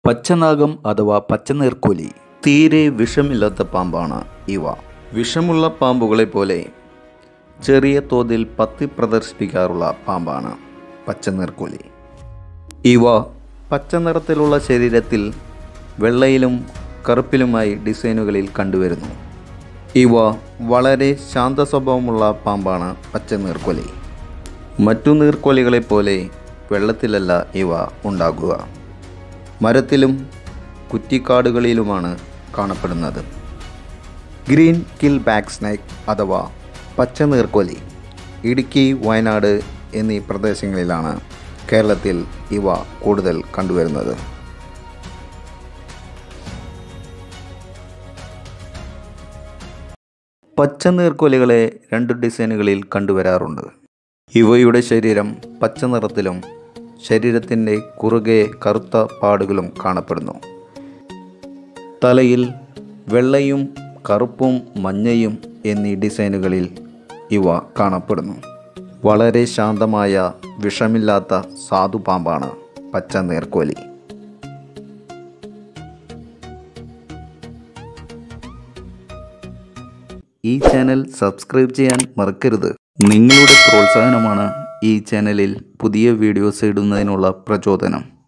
പച്ചനാഗം അഥവാ പച്ചനീർക്കോലി തീരെ വിഷമില്ലാത്ത പാമ്പാണ് ഇവ വിഷമുള്ള പാമ്പുകളെ പോലെ ചെറിയ തോതിൽ പത്തി പ്രദർശിപ്പിക്കാറുള്ള പാമ്പാണ് പച്ചനീർക്കോലി ഇവ പച്ച നിറത്തിലുള്ള ശരീരത്തിൽ വെള്ളയിലും കറുപ്പിലുമായി ഡിസൈനുകളിൽ കണ്ടുവരുന്നു ഇവ വളരെ ശാന്ത സ്വഭാവമുള്ള പാമ്പാണ് പച്ച നീർക്കോലി മറ്റു നീർക്കോലികളെ പോലെ വെള്ളത്തിലല്ല ഇവ ഉണ്ടാകുക മരത്തിലും കുറ്റിക്കാടുകളിലുമാണ് കാണപ്പെടുന്നത് ഗ്രീൻ കിൽ ബാക്ക് സ്നേക്ക് അഥവാ പച്ച നീർക്കോലി ഇടുക്കി വയനാട് എന്നീ പ്രദേശങ്ങളിലാണ് കേരളത്തിൽ ഇവ കൂടുതൽ കണ്ടുവരുന്നത് പച്ച നീർക്കോലികളെ രണ്ട് ഡിസൈനുകളിൽ കണ്ടുവരാറുണ്ട് ഇവയുടെ ശരീരം പച്ച നിറത്തിലും ശരീരത്തിൻ്റെ കുറുകെ കറുത്ത പാടുകളും കാണപ്പെടുന്നു തലയിൽ വെള്ളയും കറുപ്പും മഞ്ഞയും എന്നീ ഡിസൈനുകളിൽ ഇവ കാണപ്പെടുന്നു വളരെ ശാന്തമായ വിഷമില്ലാത്ത സാധുപാമ്പാണ് പച്ച നീർക്കോലി ഈ ചാനൽ സബ്സ്ക്രൈബ് ചെയ്യാൻ മറക്കരുത് നിങ്ങളുടെ പ്രോത്സാഹനമാണ് ഈ ചാനലിൽ പുതിയ വീഡിയോസ് ഇടുന്നതിനുള്ള പ്രചോദനം